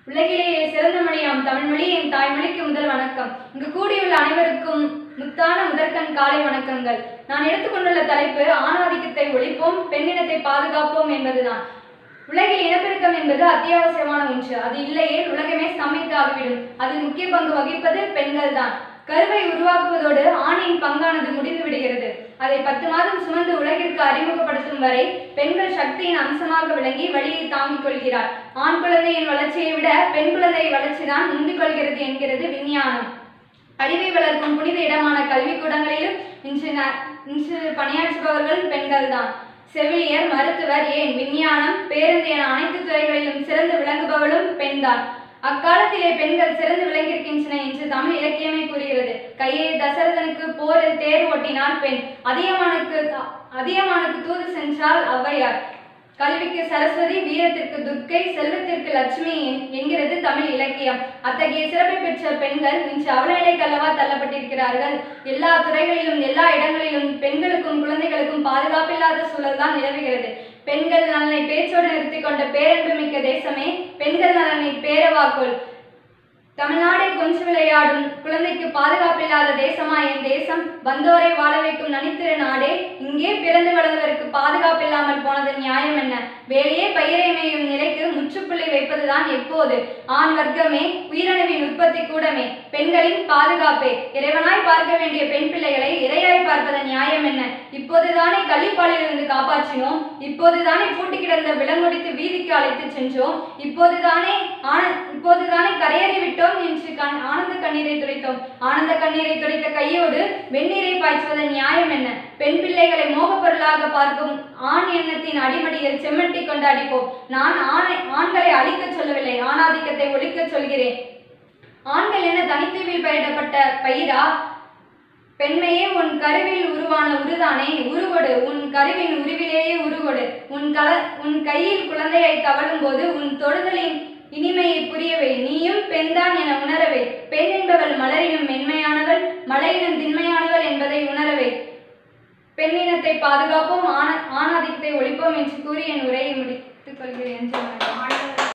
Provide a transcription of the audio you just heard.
உலகிலேயே சிறந்த மொழியாம் தமிழ் மொழி என் தாய்மொழிக்கு முதல் வணக்கம் இங்கு கூடியுள்ள அனைவருக்கும் முத்தான முதற்கண் காலை வணக்கங்கள் நான் எடுத்துக்கொண்டுள்ள தலைப்பு ஆணாதிக்கத்தை ஒழிப்போம் பெண்ணினத்தை பாதுகாப்போம் என்பதுதான் உலகில் இனப்பெருக்கம் என்பது அத்தியாவசியமான ஒன்று அது இல்லையே உலகமே ஸ்தம்பித்து ஆகிவிடும் அதில் முக்கிய பங்கு வகிப்பது பெண்கள் தான் கருவை உருவாக்குவதோடு ஆணின் பங்கானது முடிந்து விடுகிறது அதை பத்து மாதம் சுமந்து உலகிற்கு அறிமுகப்படுத்தும் வரை பெண்கள் சக்தியின் அம்சமாக விளங்கி வழியை தாங்கிக் கொள்கிறார் ஆண் குழந்தையின் வளர்ச்சியை விட பெண் குழந்தையின் வளர்ச்சிதான் முந்திக் கொள்கிறது என்கிறது விஞ்ஞானம் அறிவை வளர்க்கும் புனித இடமான கல்விக்கூடங்களிலும் இன்று ந- இன்று பணியாற்றுபவர்கள் பெண்கள்தான் செவிலியர் மருத்துவர் ஏன் விஞ்ஞானம் பேருந்து என அனைத்து துறைகளிலும் சிறந்து விளங்குபவளும் பெண்தான் அக்காலத்திலே பெண்கள் சிறந்து விளங்கியிருக்கின்றன என்று தமிழ் இலக்கியமே கூறுகிறது கையை தசரதனுக்கு போரில் தேர் ஓட்டினார் பெண் அதியமானுக்கு அதியமானுக்கு தூது சென்றால் ஔவையார் கல்விக்கு சரஸ்வதி வீரத்திற்கு துர்க்கை செல்வத்திற்கு லட்சுமி என்- என்கிறது தமிழ் இலக்கியம் அத்தகைய சிறப்பை பெற்ற பெண்கள் இன்று அவலநிலைக்கு அல்லவா தள்ளப்பட்டிருக்கிறார்கள் எல்லா துறைகளிலும் எல்லா இடங்களிலும் பெண்களுக்கும் குழந்தைகளுக்கும் பாதுகாப்பில்லாத சூழல் தான் நிலவுகிறது பெண்கள் நலனை பேச்சோடு நிறுத்திக் கொண்ட பேரன்பு மிக்க தேசமே பெண்கள் நலனை பேரவாக்குள் தமிழ்நாடை கொஞ்சு விளையாடும் குழந்தைக்கு பாதுகாப்பில்லாத தேசமா என் தேசம் வந்தோரை வாழ வைக்கும் நனித்திரு நாடே இங்கே பிறந்து வளர்ந்தவருக்கு பாதுகாப்பில்லாமல் போனது நியாயம் என்ன வேலையே பயிரை மேயும் நிலைக்கு முற்றுப்புள்ளி வைப்பதுதான் எப்போது ஆண் வர்க்கமே உயிரணுவின் உற்பத்தி கூடமே பெண்களின் பாதுகாப்பே இறைவனாய் பார்க்க வேண்டிய பெண் பிள்ளைகளை இரையாய் பார்ப்பதன் நியாயம் என்ன இப்போதுதானே கள்ளிப்பாலிலிருந்து காப்பாற்றினோம் இப்போதுதானே பூட்டி கிடந்த விலங்கொடித்து வீதிக்கு அழைத்து சென்றோம் இப்போதுதானே ஆன இப்போதுதானே கரையேறி விட்டோம் என்று கண் ஆனந்த கண்ணீரை துடைத்தோம் ஆனந்த கண்ணீரை துடைத்த கையோடு வெந்நீரை பாய்ச்சுவதன் நியாயம் என்ன பெண் பிள்ளைகளை மோகப் பொருளாக பார்க்கும் ஆண் எண்ணத்தின் அடிமடியில் செம்மட்டி கொண்டு அடிப்போம் நான் ஆணை ஆண்களை அழிக்கச் சொல்லவில்லை ஆணாதிக்கத்தை ஒழிக்கச் சொல்கிறேன் ஆண்கள் என தனித்தீவில் பயிரிடப்பட்ட பயிரா பெண்மையே உன் கருவில் உருவான உருதானே உருவொடு உன் கருவின் உருவிலேயே உருவொடு உன் கல உன் கையில் குழந்தையை தவழும் போது உன் தொடுதலின் இனிமையை புரியவை நீயும் பெண்தான் என உணரவே பெண் என்பவள் மலரினும் மென்மையானவள் மலையினும் திண்மையானவள் என்பதை உணரவே பெண்ணினத்தை பாதுகாப்போம் ஆண ஆணாதிக்கத்தை ஒழிப்போம் என்று கூறி என் உரையை முடித்துக் கொள்கிறேன் நன்றி வணக்கம்.